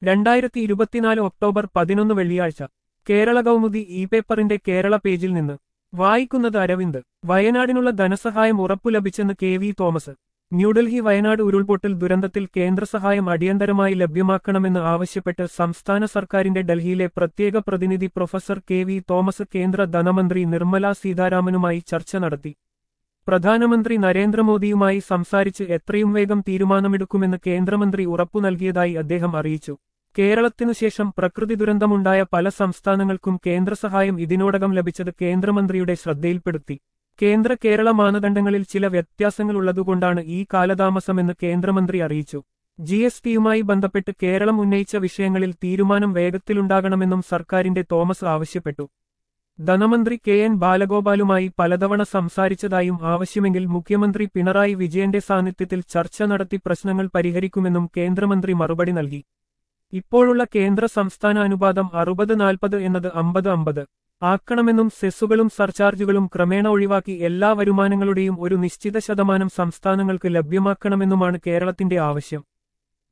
രണ്ടായിരത്തി ഇരുപത്തിനാല് ഒക്ടോബർ പതിനൊന്ന് വെള്ളിയാഴ്ച കേരള കൗമുദി ഇ പേപ്പറിന്റെ കേരള പേജിൽ നിന്ന് വായിക്കുന്നത് അരവിന്ദ് വയനാടിനുള്ള ധനസഹായം ഉറപ്പു ലഭിച്ചെന്ന് K V Thomas New Delhi Wayanad ഉരുൾപൊട്ടൽ ദുരന്തത്തിൽ കേന്ദ്രസഹായം അടിയന്തരമായി ലഭ്യമാക്കണമെന്ന് ആവശ്യപ്പെട്ട് സംസ്ഥാന സർക്കാരിന്റെ ഡൽഹിയിലെ പ്രത്യേക പ്രതിനിധി പ്രൊഫസർ കെ വി തോമസ് കേന്ദ്ര ധനമന്ത്രി നിർമ്മല സീതാരാമനുമായി ചർച്ച നടത്തി പ്രധാനമന്ത്രി നരേന്ദ്രമോദിയുമായി സംസാരിച്ച് എത്രയും വേഗം തീരുമാനമെടുക്കുമെന്ന് കേന്ദ്രമന്ത്രി ഉറപ്പു നൽകിയതായി അദ്ദേഹം അറിയിച്ചു കേരളത്തിനുശേഷം പ്രകൃതി ദുരന്തമുണ്ടായ പല സംസ്ഥാനങ്ങൾക്കും കേന്ദ്രസഹായം ഇതിനോടകം ലഭിച്ചത് കേന്ദ്രമന്ത്രിയുടെ ശ്രദ്ധയിൽപ്പെടുത്തി കേന്ദ്ര കേരള മാനദണ്ഡങ്ങളിൽ ചില വ്യത്യാസങ്ങളുള്ളതുകൊണ്ടാണ് ഈ കാലതാമസമെന്ന് കേന്ദ്രമന്ത്രി അറിയിച്ചു ജി എസ് ടിയുമായി ബന്ധപ്പെട്ട് കേരളം ഉന്നയിച്ച വിഷയങ്ങളിൽ തീരുമാനം വേഗത്തിലുണ്ടാകണമെന്നും സർക്കാരിന്റെ തോമസ് ആവശ്യപ്പെട്ടു ധനമന്ത്രി കെ എൻ ബാലഗോപാലുമായി പലതവണ സംസാരിച്ചതായും ആവശ്യമെങ്കിൽ മുഖ്യമന്ത്രി പിണറായി വിജയന്റെ സാന്നിധ്യത്തിൽ ചർച്ച നടത്തി പ്രശ്നങ്ങൾ പരിഹരിക്കുമെന്നും കേന്ദ്രമന്ത്രി മറുപടി നൽകി ഇപ്പോഴുള്ള കേന്ദ്ര സംസ്ഥാന അനുപാതം അറുപത് നാൽപ്പത് എന്നത് അമ്പത് അമ്പത് ആക്കണമെന്നും സെസ്സുകളും സർചാർജുകളും ക്രമേണ ഒഴിവാക്കി എല്ലാ വരുമാനങ്ങളുടെയും ഒരു നിശ്ചിത ശതമാനം സംസ്ഥാനങ്ങൾക്ക് ലഭ്യമാക്കണമെന്നുമാണ് കേരളത്തിന്റെ ആവശ്യം